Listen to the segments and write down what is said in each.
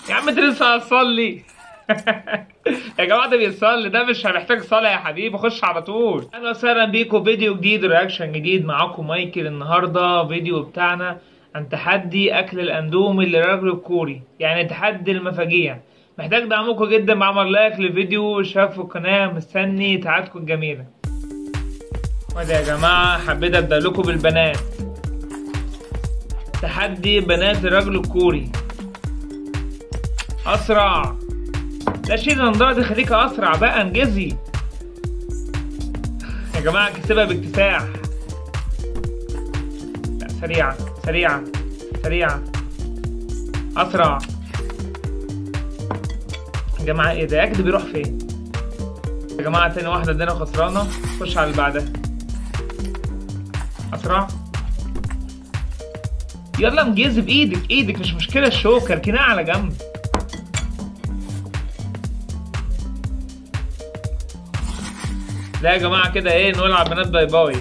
يا عم انت لسه هتصلي يا جماعه ده بيصلي ده مش محتاج صلاه يا حبيبي خش على طول اهلا وسهلا بيكم فيديو جديد رياكشن جديد معاكم مايكل النهارده فيديو بتاعنا عن تحدي اكل الاندومي للرجل الكوري يعني تحدي المفاجيع محتاج دعمكم جدا بعمل لايك للفيديو شاف القناه مستني تعاتكم الجميله وده يا جماعه حبيت ابدا لكم بالبنات تحدي بنات الرجل الكوري اسرع لا شيل النضاره دي خليك اسرع بقى انجزي يا جماعه كسبها باكتساح لا سريعه سريعه سريعه اسرع يا جماعه ايه ده اكد بيروح فين يا جماعه تاني واحده ادينا خسرانه خش على اللي بعدها اسرع يلا انجزي بايدك ايدك مش مشكله الشوكه اركنها على جنب لا يا جماعه كده ايه نقول على البنات باي باي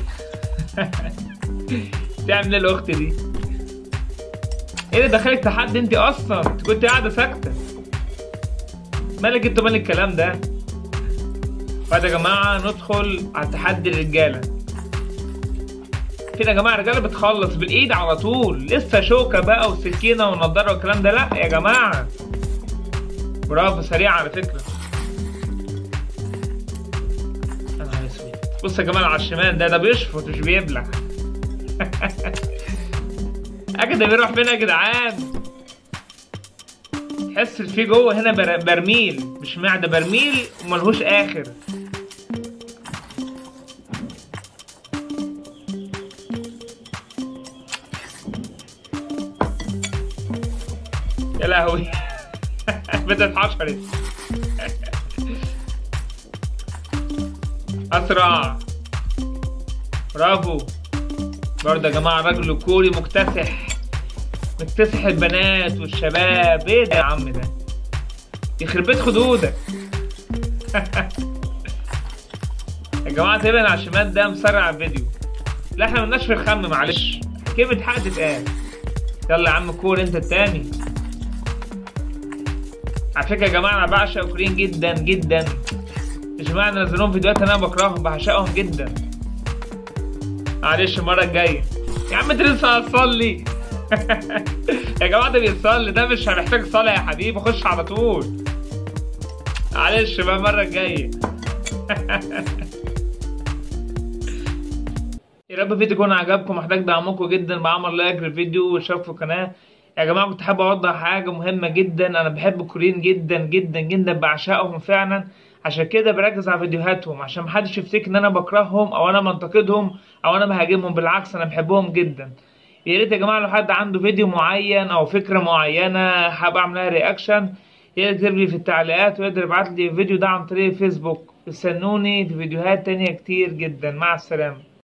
تعمل ايه الاخت دي ايه اللي دخلك تحدي انت اصلا انت كنت قاعده ساكته مالك انت مال الكلام ده بعد يا جماعه ندخل على تحدي الرجاله فين يا جماعه الرجاله بتخلص بالايد على طول لسه شوكه بقى وسكينه ونضاره والكلام ده لا يا جماعه برافو سريع على فكره يا نهار اسود بص يا جماعه على الشمال ده ده بيشفط مش بيبلع اكيد ده بيروح فين يا جدعان تحس في جوه هنا بر- برميل مش معده برميل وملهوش اخر يا لهوي بدأت اتحشرت اسرع برافو برضه يا جماعه الراجل الكوري مكتسح مكتسح البنات والشباب ايه ده يا عم ده يخرب بيت خدودك يا جماعه تقريبا على الشمال ده مسرع الفيديو لا احنا ملناش في الخم معلش كلمة حق تتقال يلا يا عم كور انت التاني على فكرة يا جماعة أنا بعشق الكوريين جدا جدا مش معنى نزلهم فيديوهات أنا بكرههم بعشقهم جدا معلش المرة الجاية يا عم أنت لسه هتصلي يا جماعة ده بيصلي ده مش محتاج صلاة يا حبيبي خش على طول معلش بقى المرة الجاية يا رب الفيديو يكون عجبكم محتاج دعمكم جدا بعمل لايك للفيديو واشتراك في القناة يا جماعة كنت حابب أوضح حاجة مهمة جدا أنا بحب الكوريين جدا جدا جدا بعشقهم فعلا عشان كده بركز على فيديوهاتهم عشان محدش يفتكر إن أنا بكرههم أو أنا منتقدهم أو أنا بهاجمهم بالعكس أنا بحبهم جدا يا ريت يا جماعة لو حد عنده فيديو معين أو فكرة معينة حابب أعمل لها رياكشن يقدر يكتب لي في التعليقات ويقدر يبعت لي الفيديو ده عن طريق فيسبوك استنوني في فيديوهات تانية كتير جدا مع السلامة